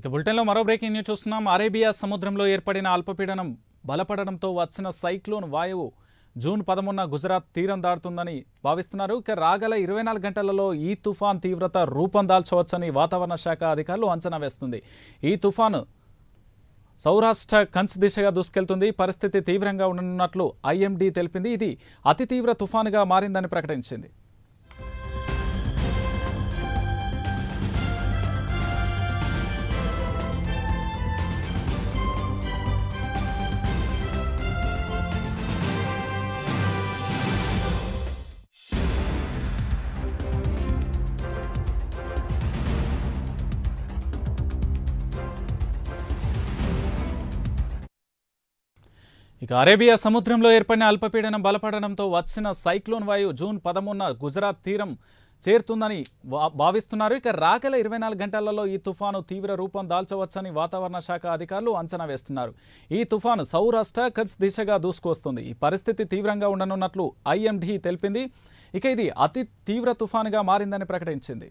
ఇక బులెటిన్లో మరో బ్రేకింగ్ న్యూస్ చూస్తున్నాం అరేబియా సముద్రంలో ఏర్పడిన అల్పపీడనం బలపడడంతో వచ్చిన సైక్లోన్ వాయువు జూన్ పదమూడున గుజరాత్ తీరం దాటుతుందని భావిస్తున్నారు ఇక రాగల ఇరవై నాలుగు గంటలలో ఈ తుఫాన్ తీవ్రత రూపం దాల్చవచ్చని వాతావరణ శాఖ అధికారులు అంచనా వేస్తుంది ఈ తుఫాను సౌరాష్ట్ర కంచ్ దిశగా దూసుకెళ్తుంది పరిస్థితి తీవ్రంగా ఉండనున్నట్లు ఐఎండీ తెలిపింది ఇది అతి తీవ్ర తుఫానుగా మారిందని ప్రకటించింది ఇక అరేబియా సముద్రంలో ఏర్పడిన అల్పపీడనం బలపడడంతో వచ్చిన సైక్లోన్ వాయువు జూన్ పదమూడున గుజరాత్ తీరం చేరుతుందని వా- భావిస్తున్నారు ఇక రాగల ఇరవై నాలుగు గంటలలో ఈ తుఫాను తీవ్ర రూపం దాల్చవచ్చని వాతావరణ శాఖ అధికారులు అంచనా వేస్తున్నారు ఈ తుఫాను సౌరాష్ట్ర కచ్ దిశగా దూసుకొస్తుంది ఈ పరిస్థితి తీవ్రంగా ఉండనున్నట్లు ఐఎండీ తెలిపింది ఇక ఇది అతి తీవ్ర తుఫానుగా మారిందని ప్రకటించింది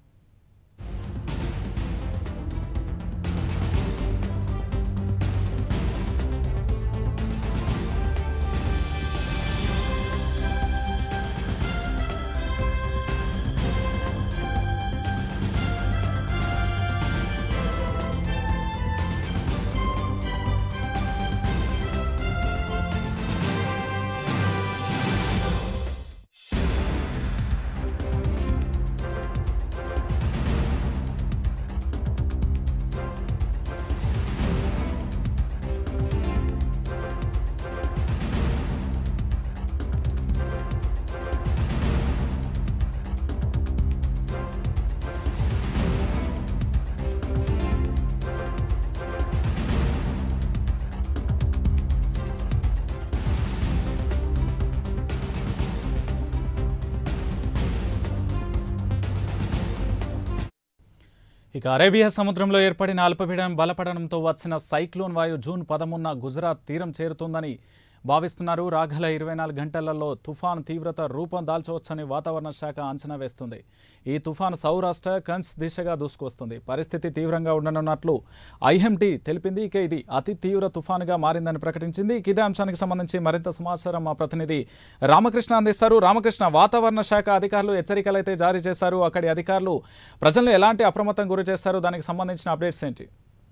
ఇక అరేబియా సముద్రంలో ఏర్పడిన అల్పపీడనం బలపడడంతో వచ్చిన సైక్లోన్ వాయువు జూన్ పదమూడున గుజరాత్ తీరం చేరుతుందని భావిస్తున్నారు రాగల ఇరవై నాలుగు గంటలలో తుఫాన్ తీవ్రత రూపం దాల్చవచ్చని వాతావరణ శాఖ అంచనా వేస్తుంది ఈ తుఫాన్ సౌరాష్ట్ర కంచ్ దిశగా దూసుకొస్తుంది పరిస్థితి తీవ్రంగా ఉండనున్నట్లు ఐఎంటీ తెలిపింది ఇక ఇది అతి తీవ్ర తుఫానుగా మారిందని ప్రకటించింది ఇక ఇదే అంశానికి సంబంధించి మరింత సమాచారం మా ప్రతినిధి రామకృష్ణ అందిస్తారు రామకృష్ణ వాతావరణ శాఖ అధికారులు హెచ్చరికలు అయితే జారీ చేశారు అక్కడి అధికారులు ప్రజలను ఎలాంటి అప్రమత్తం గురి చేస్తారు దానికి సంబంధించిన అప్డేట్స్ ఏంటి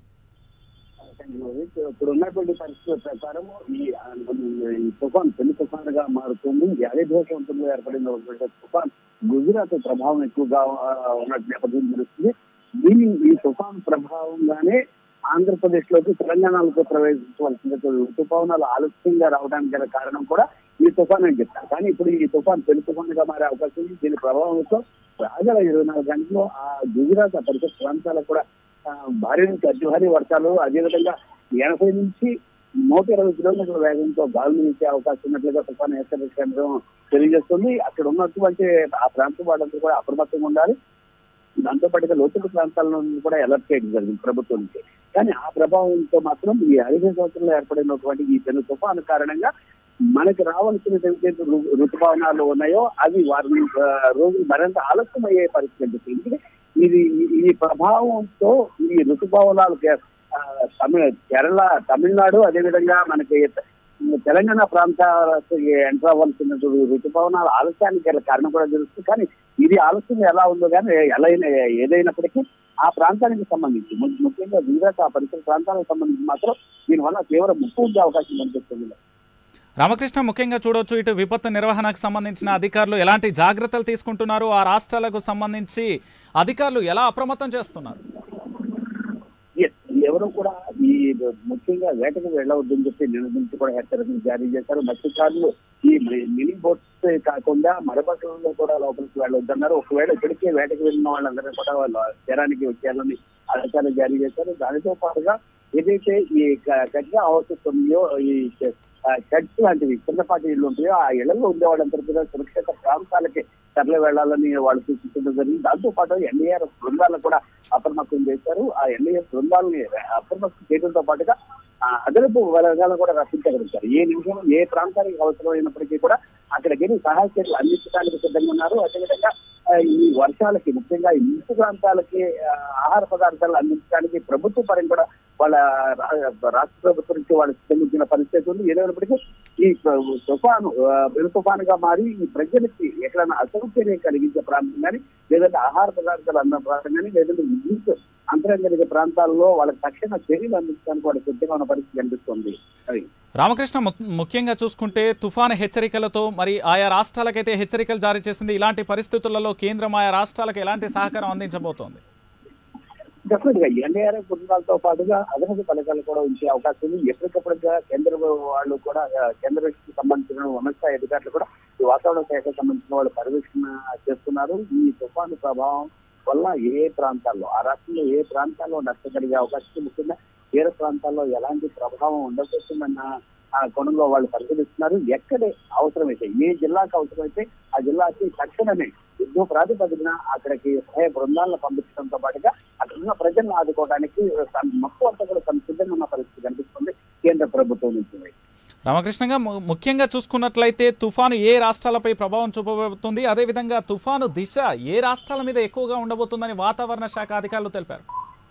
ఇప్పుడు ఉన్నటువంటి పరిస్థితుల ప్రకారం ఈ ఆ, ఈ తుఫాన్ పెను తుఫాన్ గా మారుతుంది ఈ అరేబియా సముద్రంలో ఏర్పడిన తుఫాన్ గుజరాత్ ప్రభావం ఎక్కువగా ఆ, ఉన్నట్టు నేపథ్యం తెలుస్తుంది దీని ఈ తుఫాన్ ప్రభావంగానే ఆంధ్రప్రదేశ్ లోకి తెలంగాణలోకి ప్రవేశించవలసిన ఋతుపవనాలు ఆలస్యంగా రావడానికి గల కారణం కూడా ఈ తుఫాన్ అని చెప్తారు కానీ ఇప్పుడు ఈ తుఫాన్ పెను తుఫాన్ గా మారే అవకాశం ఉంది దీని ప్రభావంతో రాగల ఇరవై నాలుగు గంటల్లో ఆ గుజరాత్ ఆ పరిసర ప్రాంతాలకు కూడా ఆ, భారీ నుంచి అతి భారీ వర్షాలు అదేవిధంగా ఎనభై నుంచి నూట ఇరవై కిలోమీటర్ల వేగంతో గాలులు వీచే అవకాశం ఉన్నట్లుగా తుఫాను హెచ్చరిక కేంద్రం తెలియజేస్తుంది అక్కడ ఉన్నటువంటి ఆ ప్రాంతం వాళ్ళందరూ కూడా అప్రమత్తంగా ఉండాలి దాంతో పాటుగా లోతట్టు ప్రాంతాల నుండి కూడా అలర్ట్ చేయడం జరిగింది ప్రభుత్వం నుంచి కానీ ఆ ప్రభావంతో మాత్రం ఈ అరవై సంవత్సరంలో ఏర్పడినటువంటి ఈ పెను తుఫాను కారణంగా మనకి రావాల్సినటువంటి ఋ- ఋతుపవనాలు ఉన్నాయో అవి వారి ఆ, రోజులు మరింత ఆలస్యం అయ్యే పరిస్థితి కనిపిస్తుంది ఇది ఈ ప్రభావంతో ఈ ఋతుపవనాలు కే- ఆ, తమిళ కేరళ తమిళనాడు అదేవిధంగా మనకి తెలంగాణ ప్రాంతాలకు ఎంటర్ అవ్వాల్సిన ఋతుపవనాల ఆలస్యానికి గల కారణం కూడా తెలుస్తుంది కానీ ఇది ఆలస్యం ఎలా ఉందో కానీ ఎలా అయినా ఏదైనప్పటికీ ఆ ప్రాంతానికి సంబంధించి ము- ముఖ్యంగా గుజరాత్ ఆ పరిసర ప్రాంతాలకు సంబంధించి మాత్రం దీనివల్ల తీవ్ర ముప్పు ఉండే అవకాశం కనిపిస్తుంది రామకృష్ణ ముఖ్యంగా చూడొచ్చు ఇటు విపత్తు నిర్వహణకు సంబంధించిన అధికారులు ఎలాంటి జాగ్రత్తలు తీసుకుంటున్నారు ఆ రాష్ట్రాలకు సంబంధించి అధికారులు ఎలా అప్రమత్తం చేస్తున్నారు Yes, ఎవరు కూడా ఈ ముఖ్యంగా వేటకు వెళ్ళవద్దని చెప్పి నిన్న నుంచి కూడా హెచ్చరికలు జారీ చేశారు మత్స్యకారులు ఈ మినీ బోట్స్ కాకుండా మరబట్టలలో కూడా లోపలికి వెళ్ళొద్దన్నారు ఒకవేళ ఇప్పటికే వేటకు వెళ్ళిన వాళ్ళందరూ కూడా వాళ్ళ తీరానికి వచ్చేయాలని ఆదేశాలు జారీ చేశారు దానితో పాటుగా ఏదైతే ఈ క- కఠిన అవసరం ఈ షెడ్స్ లాంటివి చిన్నపాటి ఇళ్ళు ఉంటాయో ఆ ఇళ్లలో ఉండే వాళ్ళందరూ కూడా సురక్షిత ప్రాంతాలకి తరలి వెళ్ళాలని వాళ్ళు సూచించడం జరిగింది దాంతో పాటు ఎన్ఏఆర్ బృందాలను కూడా అప్రమత్తం చేశారు ఆ ఎన్ఏఆర్ బృందాలని అప్రమత్తం చేయడంతో పాటుగా ఆ, అదనపు వర్గాలను కూడా రక్షించగలుగుతారు ఏ నిమిషం ఏ ప్రాంతానికి అవసరమైనప్పటికీ కూడా అక్కడికి వెళ్ళి సహాయ చర్యలు అందించడానికి సిద్ధంగా ఉన్నారు అదేవిధంగా ఆ, ఈ వర్షాలకి ముఖ్యంగా ఈ ముంపు ప్రాంతాలకి ఆ, ఆహార పదార్థాలు అందించడానికి ప్రభుత్వ పరంగా కూడా వాళ్ళ రా- రాష్ట్ర ప్రభుత్వం నుంచి వాళ్ళు చెల్లించిన పరిస్థితి ఉంది ఏదైనప్పటికీ ఈ ప్ర- తుఫాను ఆ, పెను తుఫానుగా మారి ఈ ప్రజలకి ఎక్కడైనా అసౌకర్యం కలిగించే ప్రాంతం కానీ లేదంటే ఆహార పదార్థాలు అన్న ప్రాంతం కానీ లేదంటే విద్యుత్ అంతరం కలిగే ప్రాంతాల్లో వాళ్ళకి తక్షణ చర్యలు అందించడానికి వాళ్ళకి సిద్ధంగా ఉన్న పరిస్థితి కనిపిస్తుంది అది రామకృష్ణ ము- ముఖ్యంగా చూసుకుంటే తుఫాను హెచ్చరికలతో మరి ఆయా రాష్ట్రాలకైతే హెచ్చరికలు జారీ చేసింది ఇలాంటి పరిస్థితులలో కేంద్రం ఆయా రాష్ట్రాలకు ఎలాంటి సహకారం అందించబోతోంది డెఫినెట్ గా ఎన్డీఆర్ఎఫ్ బృందాలతో పాటుగా అదనపు పథకాలు కూడా ఉంచే అవకాశం ఉంది ఎప్పటికప్పుడుగా కేంద్ర వాళ్ళు కూడా ఆ, కేంద్రానికి సంబంధించిన ఉన్నత అధికారులు కూడా ఈ వాతావరణ శాఖకు సంబంధించిన వాళ్ళు పర్యవేక్షణ చేస్తున్నారు ఈ తుఫాను ప్రభావం వల్ల ఏ ఏ ప్రాంతాల్లో ఆ రాష్ట్రంలో ఏ ప్రాంతాల్లో నష్టం కలిగే అవకాశం ఉంది. ముఖ్యంగా తీర ప్రాంతాల్లో ఎలాంటి ప్రభావం ఉండబోతుందన్న ఆ కోణంలో వాళ్ళు పరిశీలిస్తున్నారు ఎక్కడ అవసరమైతే ఏ జిల్లాకు అవసరమైతే ఆ జిల్లాకి తక్షణమే యుద్ధ ప్రాతిపదికన అక్కడికి సహాయ బృందాలను పంపించడంతో పాటుగా అక్కడ ఉన్న ప్రజలను ఆదుకోవడానికి తన మొత్తం అంతా కూడా తన సిద్ధంగా ఉన్న పరిస్థితి కనిపిస్తుంది కేంద్ర ప్రభుత్వం నుంచి రామకృష్ణగా ము- ముఖ్యంగా చూసుకున్నట్లయితే తుఫాను ఏ రాష్ట్రాలపై ప్రభావం చూపబోతుంది అదేవిధంగా తుఫాను దిశ ఏ రాష్ట్రాల మీద ఎక్కువగా ఉండబోతుందని వాతావరణ శాఖ అధికారులు తెలిపారు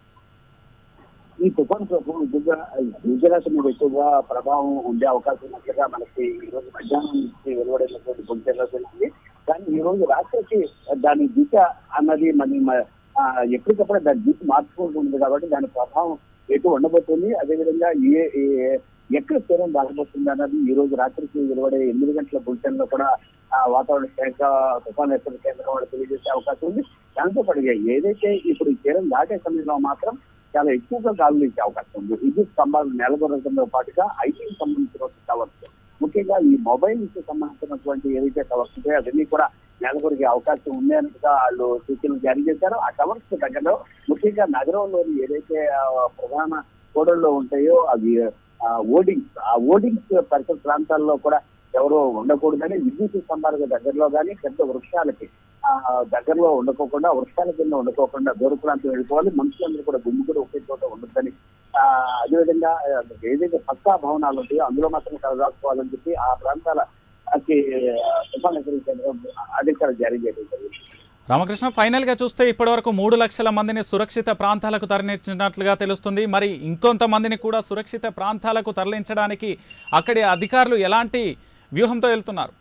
ఈ తుఫాన్ ప్రభావం నిజంగా గుజరాత్ మీద ఎక్కువగా ప్రభావం ఉండే అవకాశం ఉన్నట్లుగా మనకి ఈ రోజు మధ్యాహ్నం నుంచి వెలువడినటువంటి బులెటిన్లో తెలిసింది కానీ ఈ రోజు రాత్రికి దాని దిశ అన్నది మన మ- ఆ, ఎప్పటికప్పుడు దాని దిశ మార్చుకుంటుంది కాబట్టి దాని ప్రభావం ఎటు ఉండబోతుంది అదేవిధంగా ఏ ఏ- ఎక్కడ తీరం దాటబోతుంది అన్నది ఈ రోజు రాత్రికి వెలువడే ఎనిమిది గంటల బులెటిన్ లో కూడా ఆ వాతావరణ శాఖ తుఫాన్ హెచ్చరిక కేంద్రం వాళ్ళు తెలియజేసే అవకాశం ఉంది దాంతో పాటుగా ఏదైతే ఇప్పుడు ఈ తీరం దాటే సమయంలో మాత్రం చాలా ఎక్కువగా గాలులు ఇచ్చే అవకాశం ఉంది విద్యుత్ స్తంభాలు నెలకొనడంతో పాటుగా ఐటీకి సంబంధించిన టవర్స్ ముఖ్యంగా ఈ మొబైల్ కి సంబంధించినటువంటి ఏదైతే టవర్స్ ఉంటాయో అవన్నీ కూడా నెలకొరిగే అవకాశం ఉంది అన్నట్టుగా వాళ్ళు సూచనలు జారీ చేశారు ఆ టవర్స్ దగ్గరలో ముఖ్యంగా నగరంలోని ఏదైతే ఆ, ప్రధాన కూడల్లో ఉంటాయో అవి ఓడింగ్స్ ఆ ఓడింగ్స్ పరిసర ప్రాంతాల్లో కూడా ఎవరో ఉండకూడదని విద్యుత్ స్తంభాలకు దగ్గరలో కానీ పెద్ద వృక్షాలకి ఆ దగ్గరలో ఉండకోకుండా వృక్షాల కింద ఉండకోకుండా దూర ప్రాంతం వెళ్ళిపోవాలి మనుషులందరూ కూడా గుమ్ముకుడు ఒకే చోట ఉండొద్దని ఆ అదేవిధంగా ఆ, ఏదైతే పక్కా భవనాలు ఉంటాయో అందులో మాత్రమే కలదాచుకోవాలని చెప్పి ఆ ప్రాంతాలకి ఆ, తుఫాన్ హెచ్చరిక కేంద్రం అధికారులు జారీ చేయడం జరిగింది రామకృష్ణ ఫైనల్గా చూస్తే ఇప్పటివరకు మూడు లక్షల మందిని సురక్షిత ప్రాంతాలకు తరలించినట్లుగా తెలుస్తుంది మరి ఇంకొంతమందిని కూడా సురక్షిత ప్రాంతాలకు తరలించడానికి అక్కడి అధికారులు ఎలాంటి వ్యూహంతో వెళ్తున్నారు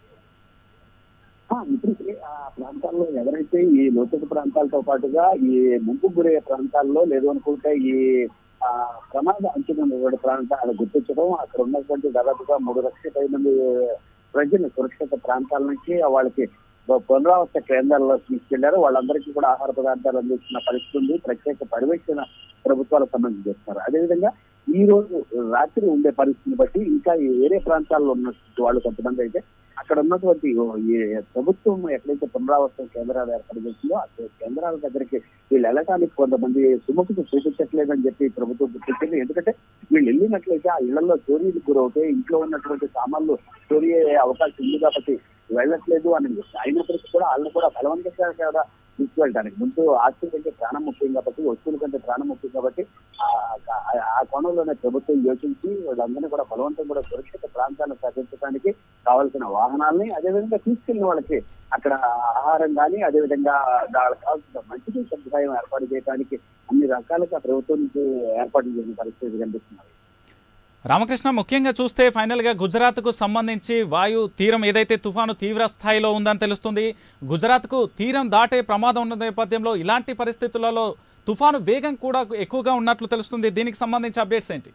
ఆ, ఇప్పటికే ఆ ప్రాంతాల్లో ఎవరైతే ఈ లోతట్టు ప్రాంతాలతో పాటుగా ఈ ముంపు గురయ్యే ప్రాంతాల్లో లేదు అనుకుంటే ఈ ఆ ప్రమాద అంచున ఉన్నటువంటి ప్రాంతాలు గుర్తించడం అక్కడ ఉన్నటువంటి దాదాపుగా మూడు లక్షల పై మంది ప్రజలు సురక్షిత ప్రాంతాల నుంచి వాళ్ళకి పునరావాస కేంద్రాల్లో తీసుకెళ్లారు వాళ్ళందరికీ కూడా ఆహార పదార్థాలు అందిస్తున్న పరిస్థితి ఉంది ప్రత్యేక పర్యవేక్షణ ప్రభుత్వాలకు సంబంధించి చేస్తున్నారు అదేవిధంగా ఈ రోజు రాత్రి ఉండే పరిస్థితిని బట్టి ఇంకా ఈ వేరే ప్రాంతాల్లో ఉన్నటువంటి వాళ్ళు కొంతమంది అయితే అక్కడ ఉన్నటువంటి ఈ ప్రభుత్వం ఎక్కడైతే పునరావాసం కేంద్రాలు ఏర్పాటు చేసిందో ఆ కేంద్రాల దగ్గరికి వీళ్ళు వెళ్ళటానికి కొంతమంది సుముఖత చూపించట్లేదని చెప్పి ప్రభుత్వం గుర్తించింది ఎందుకంటే వీళ్ళు వెళ్ళినట్లయితే ఆ ఇళ్లలో చోరీలకు గురవుతే ఇంట్లో ఉన్నటువంటి సామాన్లు చోరీ అయ్యే అవకాశం ఉంది కాబట్టి వెళ్ళట్లేదు అని అయినప్పటికీ కూడా వాళ్ళు కూడా బలవంతంగా కూడా తీసుకువెళ్ళడానికి ముందు ఆస్తి కంటే ప్రాణం ముఖ్యం కాబట్టి వస్తువుల కంటే ప్రాణం ముఖ్యం కాబట్టి ఆ- ఆ- ఆ కోణంలోనే ప్రభుత్వం యోచించి వాళ్ళందరినీ కూడా బలవంతం కూడా సురక్షిత ప్రాంతాలను తగ్గించడానికి కావాల్సిన వాహనాల్ని అదేవిధంగా తీసుకెళ్లిన వాళ్ళకి అక్కడ ఆహారం కానీ అదేవిధంగా వాళ్ళకి కావాల్సిన మంచిది సదుపాయం ఏర్పాటు చేయడానికి అన్ని రకాలుగా ప్రభుత్వం నుంచి ఏర్పాటు చేసిన పరిస్థితి కనిపిస్తున్నారు రామకృష్ణ ముఖ్యంగా చూస్తే ఫైనల్గా గుజరాత్కు సంబంధించి వాయు తీరం ఏదైతే తుఫాను తీవ్ర స్థాయిలో ఉందని తెలుస్తుంది గుజరాత్కు తీరం దాటే ప్రమాదం ఉన్న నేపథ్యంలో ఇలాంటి పరిస్థితులలో తుఫాను వేగం కూడా ఎక్కువగా ఉన్నట్లు తెలుస్తుంది దీనికి సంబంధించి అప్డేట్స్ ఏంటి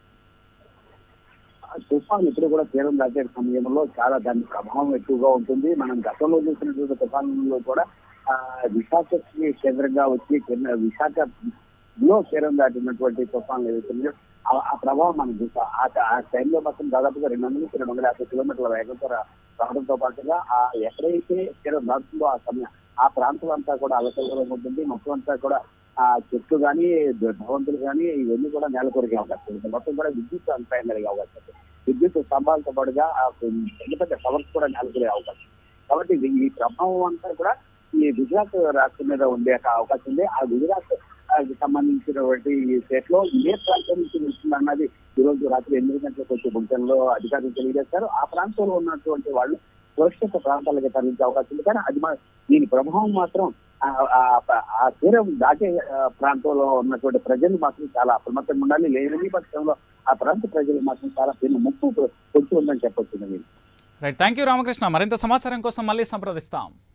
ఆ తుఫాన్ ఇప్పుడు కూడా తీరం దాటే సమయంలో చాలా దాని ప్రభావం ఎక్కువగా ఉంటుంది మనం గతంలో చూసినటువంటి తుఫాన్లో కూడా ఆ విశాఖకి కేంద్రంగా వచ్చి కింద విశాఖలో తీరం దాటినటువంటి తుఫాన్లు ఏదైతే ఉన్నాయో, ఆ- ఆ ప్రభావం మనం చూసాం ఆ ఆ టైంలో మాత్రం దాదాపుగా రెండు వందల నుంచి రెండు వందల యాభై కిలోమీటర్ల వేగంతో రా- రావడంతో పాటుగా ఆ ఎక్కడైతే తీరం దాటుతుందో ఆ సమయం ఆ ప్రాంతం అంతా కూడా అలకలంగా ఉంటుంది మొత్తం అంతా కూడా ఆ చెట్లు కానీ భవంతులు కానీ ఇవన్నీ కూడా నేల కొరిగే అవకాశం ఉంది మొత్తం కూడా విద్యుత్ అంతరాయం కలిగే అవకాశం ఉంది విద్యుత్ స్తంభాలతో పాటుగా ఆ పెద్ద పెద్ద టవర్స్ కూడా నెలకొరే అవకాశం ఉంది. కాబట్టి ఇది ఈ ప్రభావం అంతా కూడా ఈ గుజరాత్ రాష్ట్రం మీద ఉండే ఒక అవకాశం ఉంది ఆ గుజరాత్ ఆ, కి సంబంధించినటువంటి ఈ స్టేట్ లో ఏ ప్రాంతం నుంచి వస్తుంది అన్నది ఈ రోజు రాత్రి ఎనిమిది గంటలకు వచ్చే బులెటిన్ లో అధికారులు తెలియజేస్తారు ఆ ప్రాంతంలో ఉన్నటువంటి వాళ్ళు సురక్షిత ప్రాంతాలకు తరలించే అవకాశం ఉంది కానీ అది మా దీని ప్రభావం మాత్రం ఆ- ఆ- ఆ తీరం దాటే ఆ, ప్రాంతంలో ఉన్నటువంటి ప్రజలు మాత్రం చాలా అప్రమత్తంగా ఉండాలి లేని పక్షంలో ఆ ప్రాంత ప్రజలు మాత్రం చాలా పెను ముప్పు పొంచి ఉందని చెప్పొచ్చు Naveen right thank you Ramakrishna మరింత సమాచారం కోసం మళ్ళీ సంప్రదిస్తాం